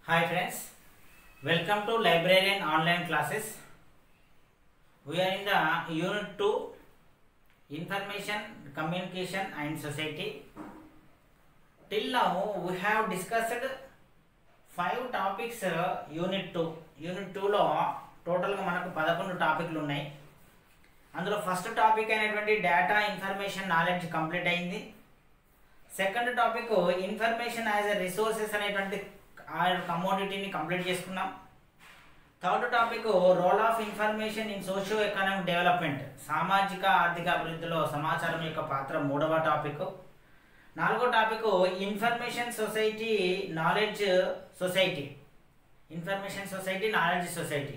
Hi friends, welcome to Librarian online classes. We are in the Unit 2 Information, Communication and Society. Till now we have discussed five topics uh, Unit 2. Unit 2లో టోటల్గా మనకు పదకొండు టాపిక్లు ఉన్నాయి అందులో first topic అయినటువంటి data information knowledge complete అయింది second topic information as a resources అనేటువంటి ఆ కమోడిటీని కంప్లీట్ చేసుకున్నాం third topic role of information in socio economic development సామాజిక ఆర్థిక అభివృద్ధిలో సమాచారం యొక్క పాత్ర మూడవ టాపిక్ నాలుగో topic information society knowledge society information society knowledge society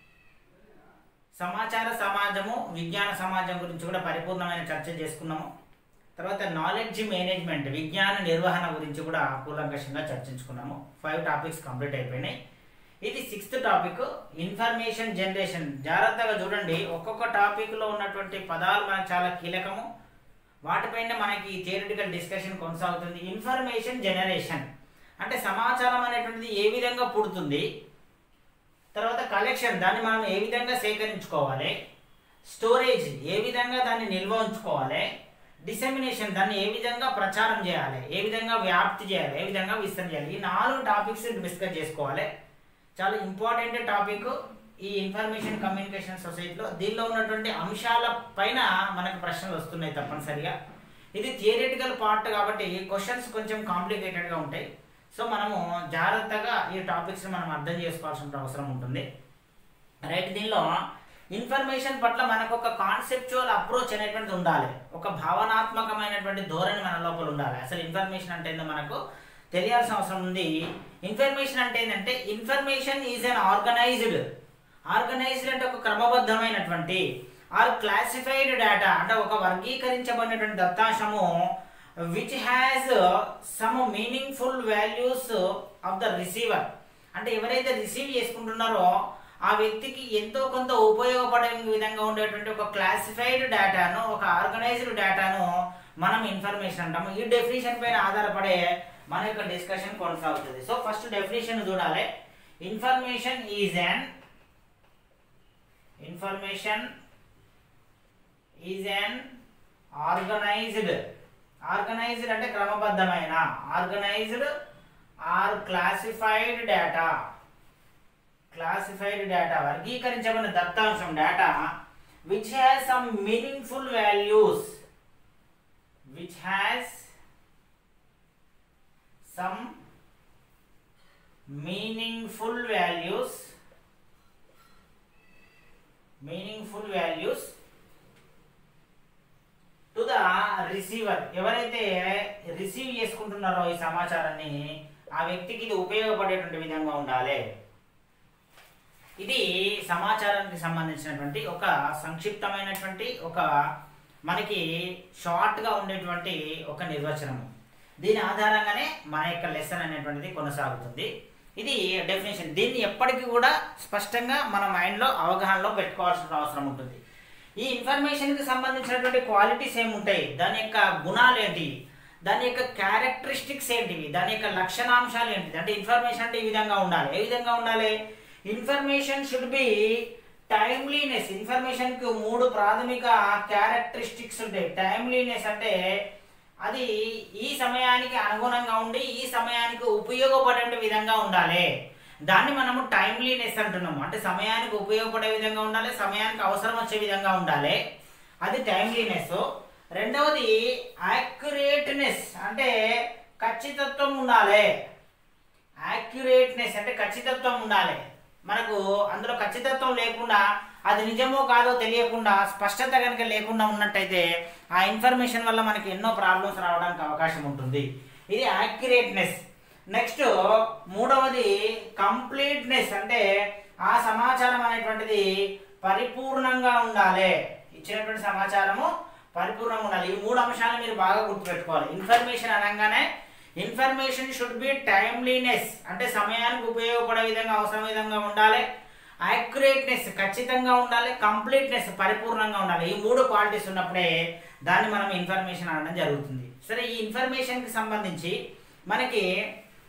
సమాచార సమాజము విజ్ఞాన సమాజం గురించి కూడా పరిపూర్ణమైన చర్చ చేసుకున్నాము తర్వాత నాలెడ్జ్ మేనేజ్మెంట్ విజ్ఞాన నిర్వహణ గురించి కూడా కూలంకషంగా చర్చించుకున్నాము ఫైవ్ టాపిక్స్ కంప్లీట్ అయిపోయినాయి ఇది సిక్స్త్ టాపిక్ ఇన్ఫర్మేషన్ జనరేషన్ జాగ్రత్తగా చూడండి ఒక్కొక్క టాపిక్లో ఉన్నటువంటి పదాలు మనకు చాలా కీలకము వాటిపైన మనకి థియరిటికల్ డిస్కషన్ కొనసాగుతుంది ఇన్ఫర్మేషన్ జనరేషన్ అంటే సమాచారం అనేటువంటిది ఏ విధంగా పుడుతుంది తర్వాత కలెక్షన్ దాన్ని మనం ఏ విధంగా సేకరించుకోవాలి స్టోరేజ్ ఏ విధంగా దాన్ని నిల్వ ఉంచుకోవాలి డిసెమినేషన్ దాన్ని ఏ విధంగా ప్రచారం చేయాలి ఏ విధంగా వ్యాప్తి చేయాలి ఏ విధంగా విస్తరణ చేయాలి ఈ నాలుగు టాపిక్స్ డిస్కస్ చేసుకోవాలి చాలా ఇంపార్టెంట్ టాపిక్ ఈ ఇన్ఫర్మేషన్ కమ్యూనికేషన్ సొసైటీలో దీనిలో ఉన్నటువంటి అంశాల పైన మనకు ప్రశ్నలు వస్తున్నాయి తప్పనిసరిగా ఇది థియరిటికల్ పార్ట్ కాబట్టి క్వశ్చన్స్ కొంచెం కాంప్లికేటెడ్గా ఉంటాయి సో మనము జాగ్రత్తగా ఈ టాపిక్స్ మనం అర్థం చేసుకోవాల్సిన అవసరం ఉంటుంది రైట్ దీనిలో ఇన్ఫర్మేషన్ పట్ల మనకు ఒక కాన్సెప్చువల్ అప్రోచ్ అనేటువంటిది ఉండాలి ఒక భావనాత్మకమైనటువంటి ధోరణి మన లోపల ఉండాలి అసలు ఇన్ఫర్మేషన్ అంటే ఏందో మనకు తెలియాల్సిన అవసరం ఉంది ఇన్ఫర్మేషన్ అంటే ఏంటంటే information is an organised organised అంటే ఒక క్రమబద్ధమైనటువంటి ఆర్ క్లాసిఫైడ్ డేటా అంటే ఒక వర్గీకరించబడినటువంటి దత్తాంశము which has some meaningful values of the receiver అంటే ఎవరైతే రిసీవ్ చేసుకుంటున్నారో ఆ వ్యక్తికి ఎంతో కొంత ఉపయోగపడే విధంగా ఉండేటువంటి ఒక క్లాసిఫైడ్ డేటాను ఒక ఆర్గనైజ్డ్ డేటాను మనం ఇన్ఫర్మేషన్ అంటాము ఈ డెఫినేషన్ పైన ఆధారపడే మన యొక్క డిస్కషన్ కొనసాగుతుంది సో ఫస్ట్ డెఫినేషన్ చూడాలి information is an information is an organised organised అంటే క్రమబద్ధమైన organised or classified data classified data వర్గీకరించబడిన దత్తాంశం data which has some meaningful values which has some meaningful values meaningful values to the receiver ఎవరైతే receive చేసుకుంటున్నారో ఈ సమాచారాన్ని ఆ వ్యక్తికి ఇది ఉపయోగపడేటువంటి విధంగా ఉండాలి ఇది సమాచారానికి సంబంధించినటువంటి ఒక సంక్షిప్తమైనటువంటి ఒక మనకి షార్ట్గా ఉండేటువంటి ఒక నిర్వచనము దీని ఆధారంగానే మన యొక్క లెసన్ అనేటువంటిది కొనసాగుతుంది ఇది డెఫినేషన్ దీన్ని ఎప్పటికీ కూడా స్పష్టంగా మన మైండ్లో అవగాహనలో పెట్టుకోవాల్సిన అవసరం ఉంటుంది ఈ ఇన్ఫర్మేషన్కి సంబంధించినటువంటి క్వాలిటీస్ ఏముంటాయి దాని యొక్క గుణాలు ఏంటి దాని యొక్క క్యారెక్టరిస్టిక్స్ ఏంటివి దాని యొక్క లక్షణాంశాలు ఏంటిది అంటే ఇన్ఫర్మేషన్ అంటే ఈ విధంగా ఉండాలి ఏ విధంగా ఉండాలి ఇన్ఫర్మేషన్ షుడ్ బి టైమ్లీనెస్ ఇన్ఫర్మేషన్కి మూడు ప్రాథమిక క్యారెక్టరిస్టిక్స్ ఉంటాయి టైమ్లీనెస్ అంటే అది ఈ సమయానికి అనుగుణంగా ఉండి ఈ సమయానికి ఉపయోగపడే విధంగా ఉండాలి దాన్ని మనము టైమ్లీనెస్ అంటున్నాము అంటే సమయానికి ఉపయోగపడే విధంగా ఉండాలి సమయానికి అవసరం వచ్చే విధంగా ఉండాలి అది టైమ్లీనెస్ రెండవది యాక్యురేట్నెస్ అంటే ఖచ్చితత్వం ఉండాలి యాక్యురేట్నెస్ అంటే ఖచ్చితత్వం ఉండాలి మనకు అందులో ఖచ్చితత్వం లేకుండా అది నిజమో కాదో తెలియకుండా స్పష్టత కనుక లేకుండా ఉన్నట్టయితే ఆ ఇన్ఫర్మేషన్ వల్ల మనకి ఎన్నో ప్రాబ్లమ్స్ రావడానికి అవకాశం ఉంటుంది ఇది యాక్యురేట్నెస్ నెక్స్ట్ మూడవది కంప్లీట్నెస్ అంటే ఆ సమాచారం అనేటువంటిది పరిపూర్ణంగా ఉండాలి ఇచ్చినటువంటి సమాచారము పరిపూర్ణంగా ఉండాలి ఈ మూడు అంశాలు మీరు బాగా గుర్తుపెట్టుకోవాలి ఇన్ఫర్మేషన్ అనగానే ఇన్ఫర్మేషన్ షుడ్ బి టైమ్లీనెస్ అంటే సమయానికి ఉపయోగపడే విధంగా అవసరం విధంగా ఉండాలి యాక్యురేట్నెస్ ఖచ్చితంగా ఉండాలి కంప్లీట్నెస్ పరిపూర్ణంగా ఉండాలి ఈ మూడు క్వాలిటీస్ ఉన్నప్పుడే దాన్ని మనం ఇన్ఫర్మేషన్ అనడం జరుగుతుంది సరే ఈ ఇన్ఫర్మేషన్కి సంబంధించి మనకి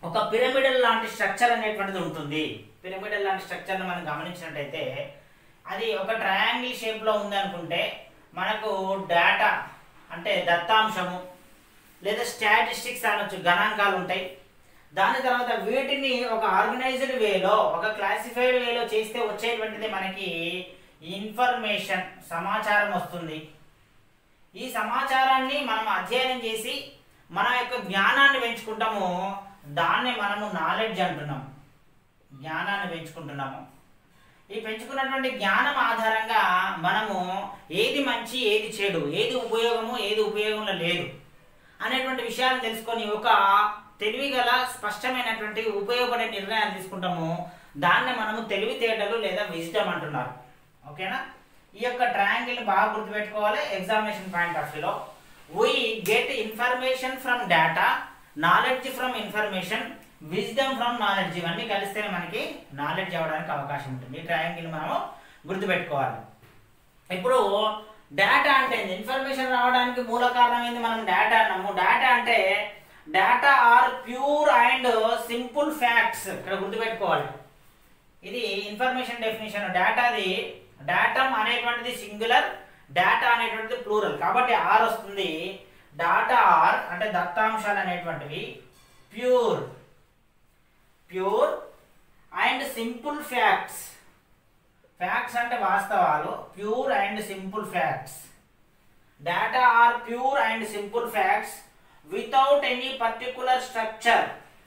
ఒక పిరమిడల్ లాంటి స్ట్రక్చర్ అనేటువంటిది ఉంటుంది పిరమిడల్ లాంటి స్ట్రక్చర్ని మనం గమనించినట్టయితే అది ఒక ట్రయాంగిల్ షేప్లో ఉంది అనుకుంటే మనకు డేటా అంటే దత్తాంశము లేదా స్టాటిస్టిక్స్ అనొచ్చు గణాంకాలు ఉంటాయి దాని తర్వాత వీటిని ఒక ఆర్గనైజ్డ్ వేలో ఒక క్లాసిఫైడ్ వేలో చేస్తే వచ్చేటువంటిది మనకి ఇన్ఫర్మేషన్ సమాచారం వస్తుంది ఈ సమాచారాన్ని మనం అధ్యయనం చేసి మన యొక్క జ్ఞానాన్ని పెంచుకుంటాము దాన్ని మనము నాలెడ్జ్ అంటున్నాం జ్ఞానాన్ని పెంచుకుంటున్నాము ఈ పెంచుకున్నటువంటి జ్ఞానం ఆధారంగా మనము ఏది మంచి ఏది చెడు ఏది ఉపయోగము ఏది ఉపయోగంలో లేదు అనేటువంటి విషయాలను తెలుసుకొని ఒక తెలివిగల స్పష్టమైనటువంటి ఉపయోగపడే నిర్ణయాలు తీసుకుంటాము దాన్ని మనము తెలివితేటలు లేదా విజిటమ్ అంటున్నారు ఓకేనా ఈ యొక్క ట్రయాంగిల్ బాగా గుర్తుపెట్టుకోవాలి ఎగ్జామినేషన్ పాయింట్ ఆఫ్ వ్యూలో we get information from data knowledge from information wisdom from knowledge ఇవన్నీ కలిస్తేనే మనకి నాలెడ్జ్ అవ్వడానికి అవకాశం ఉంటుంది ఈ ట్రయాంగిల్ మనము గుర్తుపెట్టుకోవాలి ఇప్పుడు డేటా అంటే ఇన్ఫర్మేషన్ రావడానికి మూల కారణం ఏంది మనం డేటా అన్నాము డేటా అంటే data are pure and simple facts ఇక్కడ గుర్తుపెట్టుకోవాలి ఇది ఇన్ఫర్మేషన్ డెఫినేషన్ డేటాది డేటమ్ అనేటువంటిది సింగులర్ డేటా అనేటువంటిది ప్లూరల్ కాబట్టి ఆర్ వస్తుంది డాటా ఆర్ అంటే దత్తాంశాలు అనేటువంటివి pure pure and simple facts facts అంటే వాస్తవాలు pure and simple facts data are pure and simple facts without any particular structure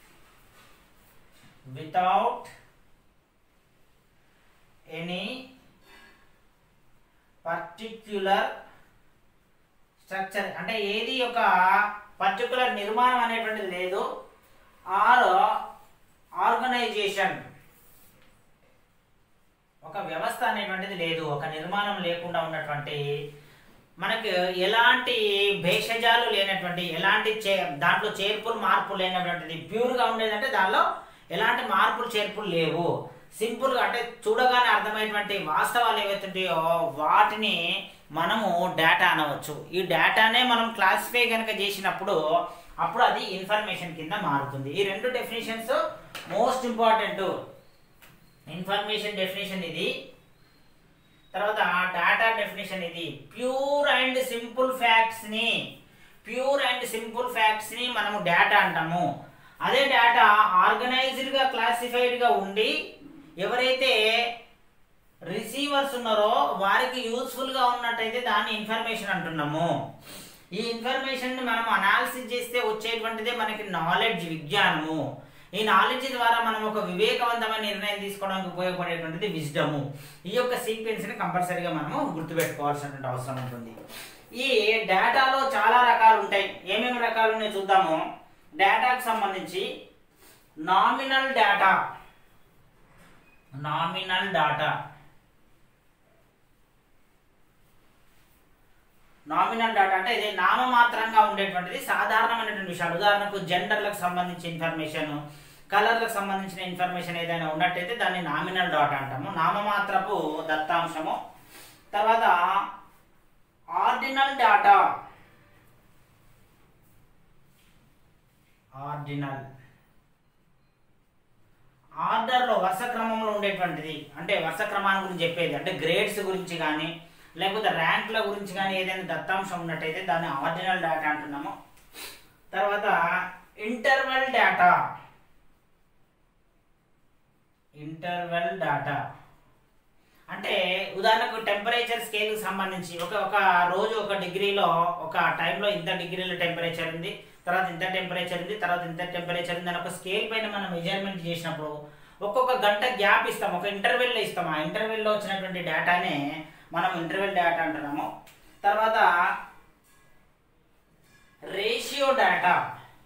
without any particular structure అంటే ఏది ఒక పర్టికులర్ నిర్మాణం అనేటువంటిది లేదు ఆర్ ఆర్గనైజేషన్ ఒక వ్యవస్థ అనేటువంటిది లేదు ఒక నిర్మాణం లేకుండా ఉన్నటువంటి మనకు ఎలాంటి భేషజాలు లేనటువంటి ఎలాంటి చే దాంట్లో చేర్పులు మార్పులు లేనటువంటిది ప్యూర్గా ఉండేదంటే దానిలో ఎలాంటి మార్పులు చేర్పులు లేవు సింపుల్గా అంటే చూడగానే అర్థమైనటువంటి వాస్తవాలు ఏవైతే ఉంటాయో వాటిని మనము డేటా అనవచ్చు ఈ డేటానే మనం క్లాసిఫై కనుక చేసినప్పుడు అప్పుడు అది ఇన్ఫర్మేషన్ కింద మారుతుంది ఈ రెండు definitions most important information definition ఇది తర్వాత డాటా డెఫినేషన్ ఇది ప్యూర్ అండ్ సింపుల్ ఫ్యాక్ట్స్ ని ప్యూర్ అండ్ సింపుల్ ఫ్యాక్ట్స్ ని మనము డేటా అంటాము అదే డేటా ఆర్గనైజ్డ్ గా క్లాసిఫైడ్ గా ఉండి ఎవరైతే రిసీవర్స్ ఉన్నారో వారికి యూస్ఫుల్ గా ఉన్నట్టయితే దాన్ని ఇన్ఫర్మేషన్ అంటున్నాము ఈ ఇన్ఫర్మేషన్ ని మనం అనాలిసిస్ చేస్తే వచ్చేటువంటిదే మనకి నాలెడ్జ్ విజ్ఞానము ఈ నాలెడ్జ్ ద్వారా మనం ఒక వివేకవంతమైన నిర్ణయం తీసుకోవడానికి ఉపయోగపడేటువంటిది విజ్డము ఈ యొక్క సీక్వెన్స్ ని కంపల్సరీగా మనము గుర్తుపెట్టుకోవాల్సినటువంటి అవసరం ఉంటుంది ఈ డేటాలో చాలా రకాలు ఉంటాయి ఏమేమి రకాలు ఉన్నాయో చూద్దాము డేటాకు సంబంధించి nominal data nominal data nominal data అంటే ఇది నామమాత్రంగా ఉండేటువంటిది సాధారణమైనటువంటి విషయాలు ఉదాహరణకు జెండర్లకు సంబంధించిన ఇన్ఫర్మేషన్ కలర్లకు సంబంధించిన ఇన్ఫర్మేషన్ ఏదైనా ఉన్నట్టయితే దాన్ని నామినల్ డాటా అంటాము నామమాత్రపు దత్తాంశము తర్వాత ఆర్డినల్ డేటా ఆర్డినల్ ఆర్డర్లో వరుస క్రమంలో ఉండేటువంటిది అంటే వరుస క్రమాన్ని గురించి చెప్పేది అంటే గ్రేడ్స్ గురించి కానీ లేకపోతే ర్యాంకుల గురించి కానీ ఏదైనా దత్తాంశం ఉన్నట్టయితే దాన్ని ఆర్డినల్ డేటా అంటున్నాము తర్వాత ఇంటర్వెల్ డేటా ఇంటర్వెల్ డేటా అంటే ఉదాహరణకు టెంపరేచర్ స్కేల్కి సంబంధించి ఒక ఒక రోజు ఒక డిగ్రీలో ఒక టైంలో ఇంత డిగ్రీల టెంపరేచర్ ఉంది తర్వాత ఇంత టెంపరేచర్ ఉంది తర్వాత ఇంత టెంపరేచర్ ఉంది అని ఒక స్కేల్ పైన మనం మెజర్మెంట్ చేసినప్పుడు ఒక్కొక్క గంట గ్యాప్ ఇస్తాం ఒక ఇంటర్వెల్లో ఇస్తాం ఆ ఇంటర్వెల్లో వచ్చినటువంటి డేటానే మనం ఇంటర్వెల్ డేటా అంటున్నాము తర్వాత ratio data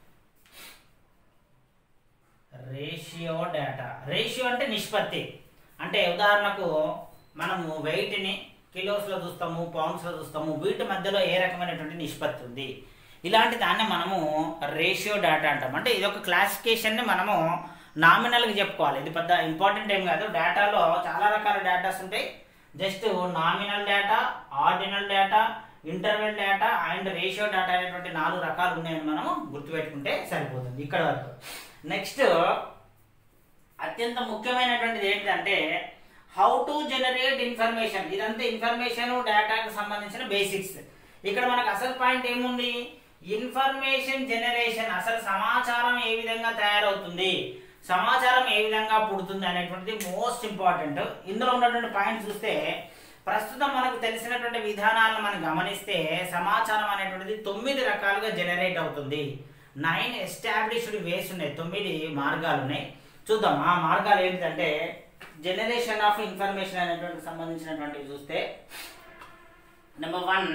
ratio data ratio అంటే నిష్పత్తి అంటే ఉదాహరణకు మనము వెయిట్ని కిలోస్లో చూస్తాము పౌండ్స్లో చూస్తాము వీటి మధ్యలో ఏ రకమైనటువంటి నిష్పత్తి ఉంది ఇలాంటి దాన్ని మనము రేషియో డేటా అంటాం అంటే ఇది ఒక క్లాసిఫికేషన్ని మనము నామినల్గా చెప్పుకోవాలి ఇది పెద్ద ఇంపార్టెంట్ ఏం కాదు డేటాలో చాలా రకాల డేటాస్ ఉంటాయి just nominal data ordinal data interval data and ratio data అనేటువంటి నాలుగు రకాలు ఉన్నాయని మనము గుర్తుపెట్టుకుంటే సరిపోతుంది ఇక్కడ వరకు నెక్స్ట్ అత్యంత ముఖ్యమైనటువంటిది ఏంటంటే హౌ టు జనరేట్ ఇన్ఫర్మేషన్ ఇదంతా ఇన్ఫర్మేషన్ డేటాకు సంబంధించిన బేసిక్స్ ఇక్కడ మనకు అసలు పాయింట్ ఏముంది ఇన్ఫర్మేషన్ జనరేషన్ అసలు సమాచారం ఏ విధంగా తయారవుతుంది సమాచారం ఏ విధంగా పుడుతుంది అనేటువంటిది మోస్ట్ ఇంపార్టెంట్ ఇందులో ఉన్నటువంటి పాయింట్ చూస్తే ప్రస్తుతం మనకు తెలిసినటువంటి విధానాలను మనం గమనిస్తే సమాచారం అనేటువంటిది తొమ్మిది రకాలుగా జనరేట్ అవుతుంది నైన్ ఎస్టాబ్లిష్డ్ వేస్ ఉన్నాయి తొమ్మిది మార్గాలు ఉన్నాయి చూద్దాం ఆ మార్గాలు ఏంటంటే జనరేషన్ ఆఫ్ ఇన్ఫర్మేషన్ అనేటువంటి సంబంధించినటువంటివి చూస్తే నెంబర్ వన్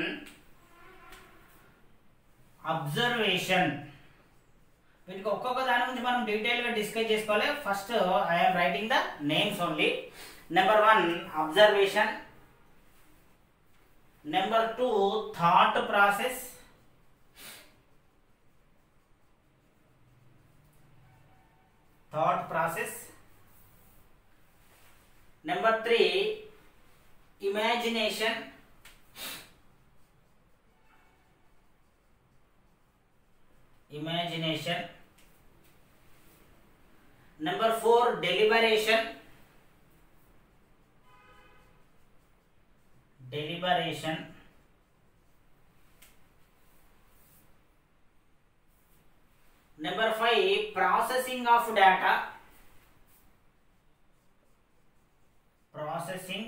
అబ్జర్వేషన్ వీటికి ఒక్కొక్క దాని గురించి మనం డీటెయిల్గా డిస్కస్ చేసుకోవాలి first I'm writing the names only number one observation number two thought process thought process number three imagination imagination number four deliberation deliberation number five processing of data processing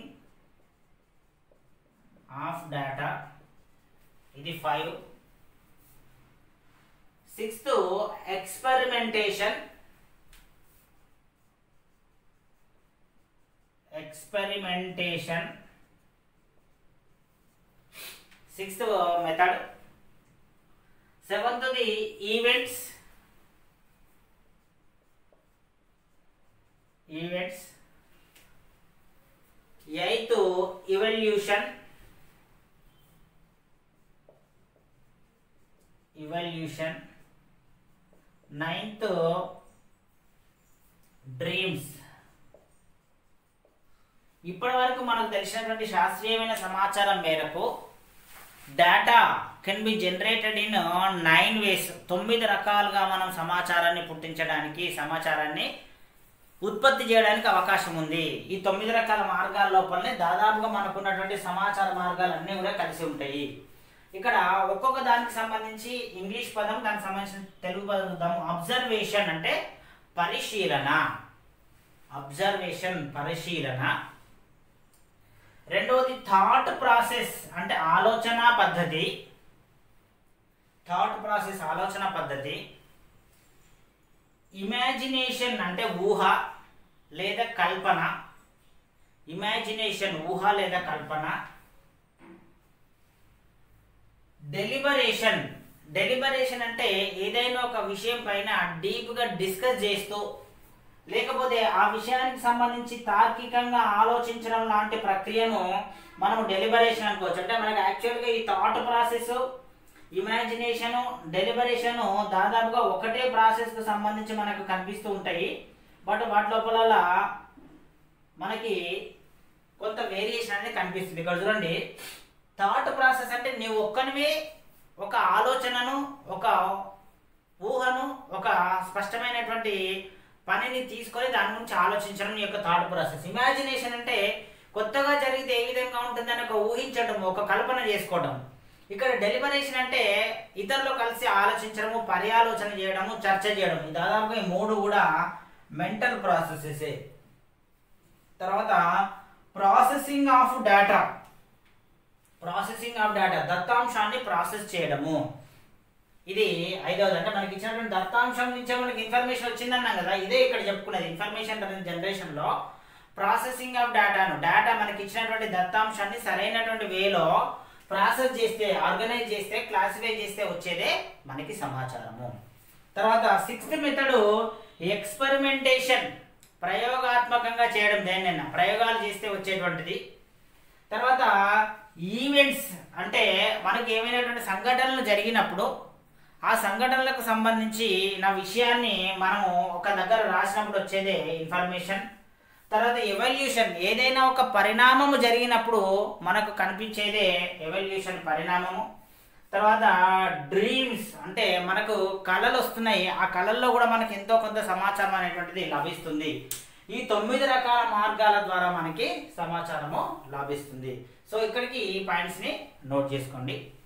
of data ఇది five sixth experimentation experimentation sixth method సెవెంత్ది events events eighth evolution evolution ninth dreams ఇప్పటి వరకు మనకు తెలిసినటువంటి శాస్త్రీయమైన సమాచారం మేరకు data can be generated in nine ways తొమ్మిది రకాలుగా మనం సమాచారాన్ని పుట్టించడానికి సమాచారాన్ని ఉత్పత్తి చేయడానికి అవకాశం ఉంది ఈ తొమ్మిది రకాల మార్గాల లోపలనే దాదాపుగా మనకున్నటువంటి సమాచార మార్గాలు అన్నీ కూడా కలిసి ఉంటాయి ఇక్కడ ఒక్కొక్క దానికి సంబంధించి ఇంగ్లీష్ పదం దానికి సంబంధించిన తెలుగు పదం చూద్దాము అబ్జర్వేషన్ అంటే పరిశీలన అబ్జర్వేషన్ పరిశీలన రెండవది థాట్ ప్రాసెస్ అంటే ఆలోచన పద్ధతి థాట్ ప్రాసెస్ ఆలోచన పద్ధతి ఇమాజినేషన్ అంటే ఊహ లేదా కల్పన ఇమాజినేషన్ ఊహ లేదా కల్పన డెలిబరేషన్ డెలిబరేషన్ అంటే ఏదైనా ఒక విషయం పైన డీప్గా డిస్కస్ చేస్తూ లేకపోతే ఆ విషయానికి సంబంధించి తార్కికంగా ఆలోచించడం లాంటి ప్రక్రియను మనం డెలిబరేషన్ అనుకోవచ్చు అంటే మనకి యాక్చువల్గా ఈ థాట్ ప్రాసెస్ ఇమాజినేషను డెలిబరేషను దాదాపుగా ఒకటే ప్రాసెస్కి సంబంధించి మనకు కనిపిస్తూ ఉంటాయి బట్ వాటి లోపల మనకి కొంత వేరియేషన్ అనేది కనిపిస్తుంది ఇక్కడ చూడండి థాట్ ప్రాసెస్ అంటే నీవు ఒక్కనివే ఒక ఆలోచనను ఒక ఊహను ఒక స్పష్టమైనటువంటి పనిని తీసుకొని దాని గురించి ఆలోచించడం నీ యొక్క థాట్ ప్రాసెస్ ఇమాజినేషన్ అంటే కొత్తగా జరిగితే ఏ విధంగా ఉంటుందని ఒక ఊహించడం ఒక కల్పన చేసుకోవడం ఇక్కడ డెలిబరేషన్ అంటే ఇతరులు కలిసి ఆలోచించడము పర్యాలోచన చేయడము చర్చ చేయడం ఈ దాదాపుగా ఈ మూడు కూడా మెంటల్ ప్రాసెసెసే తర్వాత processing of data processing of data దత్తాంశాన్ని ప్రాసెస్ చేయడము ఇది ఐదవది అంటే మనకి ఇచ్చినటువంటి దత్తాంశం నుంచే మనకి ఇన్ఫర్మేషన్ వచ్చిందన్నాం కదా ఇదే ఇక్కడ చెప్పుకున్నది ఇన్ఫర్మేషన్ జనరేషన్లో ప్రాసెసింగ్ ఆఫ్ డేటాను డేటా మనకి ఇచ్చినటువంటి దత్తాంశాన్ని సరైనటువంటి వేలో ప్రాసెస్ చేస్తే ఆర్గనైజ్ చేస్తే క్లాసిఫై చేస్తే వచ్చేదే మనకి సమాచారము తర్వాత సిక్స్త్ మెథడ్ ఎక్స్పెరిమెంటేషన్ ప్రయోగాత్మకంగా చేయడం దేన్నైనా ప్రయోగాలు చేస్తే వచ్చేటువంటిది తర్వాత ఈవెంట్స్ అంటే మనకి ఏమైనటువంటి సంఘటనలు జరిగినప్పుడు ఆ సంఘటనలకు సంబంధించి నా విషయాన్ని మనము ఒక దగ్గర రాసినప్పుడు వచ్చేదే ఇన్ఫర్మేషన్ తర్వాత ఎవల్యూషన్ ఏదైనా ఒక పరిణామము జరిగినప్పుడు మనకు కనిపించేదే ఎవల్యూషన్ పరిణామము తర్వాత డ్రీమ్స్ అంటే మనకు కళలు వస్తున్నాయి ఆ కళల్లో కూడా మనకి ఎంతో కొంత సమాచారం అనేటువంటిది లభిస్తుంది ఈ తొమ్మిది రకాల మార్గాల ద్వారా మనకి సమాచారము లభిస్తుంది సో ఇక్కడికి ఈ పాయింట్స్ని నోట్ చేసుకోండి